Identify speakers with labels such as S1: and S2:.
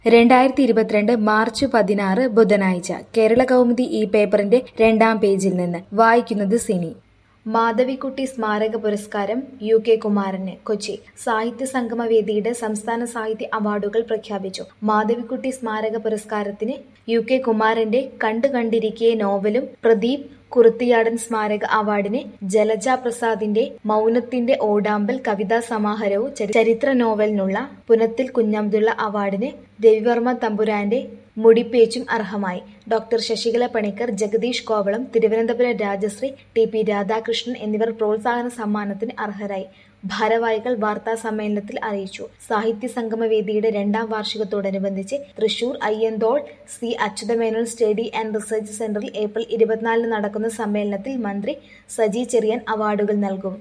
S1: രണ്ടായിരത്തി ഇരുപത്തിരണ്ട് മാർച്ച് പതിനാറ് ബുധനാഴ്ച കേരള കൗമുദി ഈ പേപ്പറിന്റെ രണ്ടാം പേജിൽ നിന്ന് വായിക്കുന്നത് സിനി മാധവിക്കുട്ടി സ്മാരക പുരസ്കാരം യു കെ കുമാരന് കൊച്ചി സാഹിത്യ സംഗമ വേദിയുടെ സംസ്ഥാന സാഹിത്യ അവാർഡുകൾ പ്രഖ്യാപിച്ചു മാധവിക്കുട്ടി സ്മാരക പുരസ്കാരത്തിന് യു കെ കുമാരന്റെ കണ്ടു കണ്ടിരിക്കെ നോവലും പ്രദീപ് കുറുത്തിയാടൻ സ്മാരക അവാർഡിന് ജലജ പ്രസാദിന്റെ മൗനത്തിന്റെ ഓടാമ്പൽ കവിതാ സമാഹാരവും ചരി- ചരിത്ര നോവലിനുള്ള പുനത്തിൽ കുഞ്ഞബ്ദുള്ള അവാർഡിന് രവിവർമ്മ തമ്പുരാന്റെ മുടിപ്പേച്ചും അർഹമായി doctor Sasikala Panicker Jagadish Kovalam Thiruvananthapuram Rajasree T P Radhakrishnan എന്നിവർ പ്രോത്സാഹന സമ്മാനത്തിന് അർഹരായി ഭാരവാഹികൾ വാർത്താ സമ്മേളനത്തിൽ അറിയിച്ചു സാഹിത്യ സംഗമ വേദിയുടെ രണ്ടാം വാർഷികത്തോടനുബന്ധിച്ച് Thrissur Ayyanthole C Achuthamenon study and research സെന്ററിൽ ഏപ്രിൽ ഇരുപത്തിനാലിന് നടക്കുന്ന സമ്മേളനത്തിൽ മന്ത്രി സജി ചെറിയാൻ അവാർഡുകൾ നൽകും